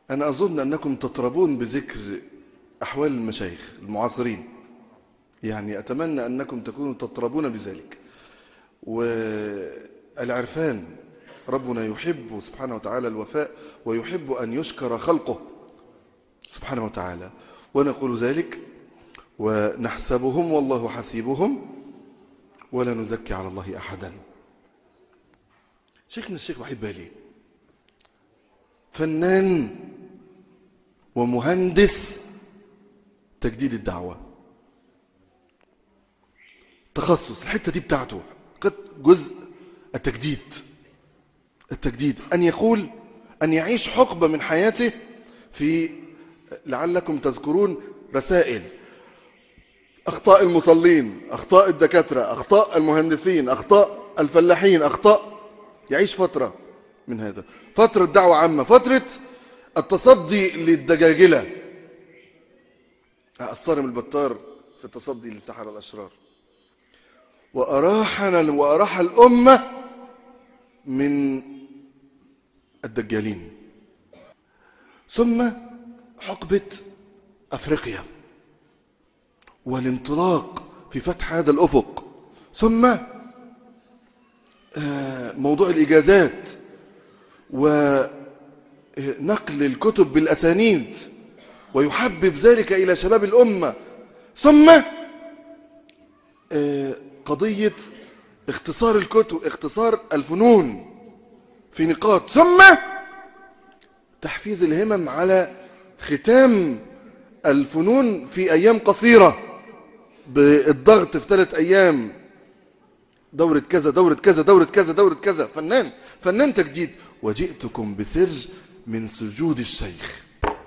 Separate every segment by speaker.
Speaker 1: أنا أظن أنكم تطربون بذكر أحوال المشايخ المعاصرين يعني أتمنى أنكم تكونوا تطربون بذلك والعرفان ربنا يحب سبحانه وتعالى الوفاء ويحب أن يشكر خلقه سبحانه وتعالى ونقول ذلك ونحسبهم والله حسيبهم ولا نزكي على الله أحدا شيخنا الشيخ وحيد بالي فنان ومهندس تجديد الدعوة تخصص الحتة دي بتاعته قد جزء التجديد التجديد أن يقول أن يعيش حقبة من حياته في لعلكم تذكرون رسائل أخطاء المصلين أخطاء الدكاترة أخطاء المهندسين أخطاء الفلاحين أخطاء يعيش فترة من هذا فترة دعوة عامة فترة التصدي للدجاجلة الصارم البطار في التصدي للسحرة الأشرار وأراحنا وأراح الأمة من الدجالين ثم حقبة أفريقيا والانطلاق في فتح هذا الأفق ثم موضوع الإجازات ونقل الكتب بالأسانيد ويحبب ذلك إلى شباب الأمة ثم قضية اختصار الكتب اختصار الفنون في نقاط ثم تحفيز الهمم على ختام الفنون في أيام قصيرة بالضغط في ثلاث أيام دورة كذا دورة كذا دورة كذا دورة كذا فنان فنان تجديد وجئتكم بسر من سجود الشيخ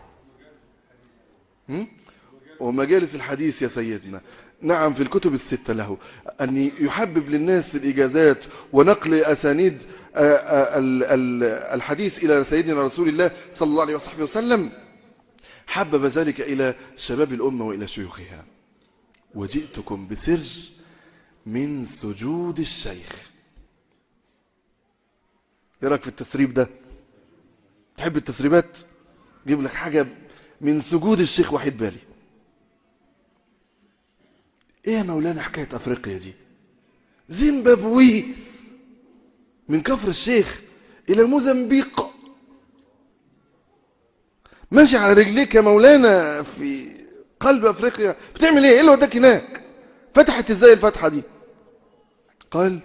Speaker 1: ومجالس الحديث يا سيدنا نعم في الكتب الستة له أن يحبب للناس الإجازات ونقل أسانيد الحديث إلى سيدنا رسول الله صلى الله عليه وصحبه وسلم حبب ذلك إلى شباب الأمة وإلى شيوخها وجئتكم بسر من سجود الشيخ ايه رايك في التسريب ده تحب التسريبات جيب لك حاجة من سجود الشيخ وحيد بالي ايه يا مولانا حكاية افريقيا دي زيمبابوي من كفر الشيخ الى موزمبيق ماشي على رجليك يا مولانا في قلب افريقيا بتعمل ايه ايه اللي وداك هناك فتحت ازاي الفتحه دي قال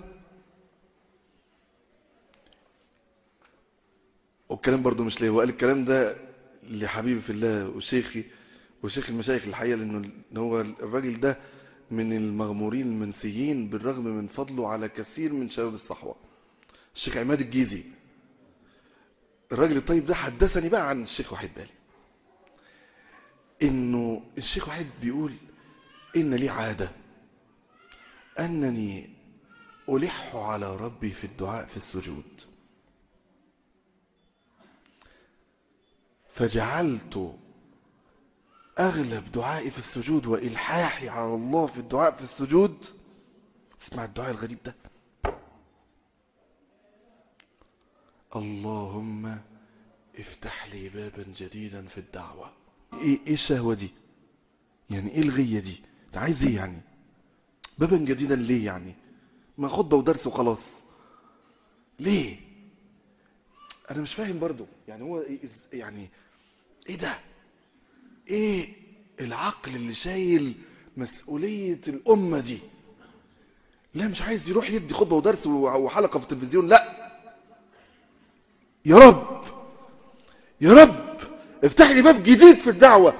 Speaker 1: والكلام برضو مش ليه هو قال الكلام ده لحبيبي في الله وشيخي وشيخ المشايخ الحقيقه لانه هو الراجل ده من المغمورين المنسيين بالرغم من فضله على كثير من شباب الصحوه الشيخ عماد الجيزي الراجل الطيب ده حدثني بقى عن الشيخ وحيد بالي انه الشيخ وحيد بيقول ان لي عاده انني الح على ربي في الدعاء في السجود فجعلت اغلب دعائي في السجود والحاحي على الله في الدعاء في السجود اسمع الدعاء الغريب ده اللهم افتح لي بابا جديدا في الدعوة ايه ايه الشهوة دي يعني ايه الغية دي انت عايز ايه يعني بابا جديدا ليه يعني ما خطبة ودرس وخلاص ليه انا مش فاهم برضو يعني هو يعني ايه ده ايه العقل اللي شايل مسؤولية الامة دي لا مش عايز يروح يدي خطبة ودرس وحلقة في التلفزيون لا يا رب يا رب افتح لي باب جديد في الدعوة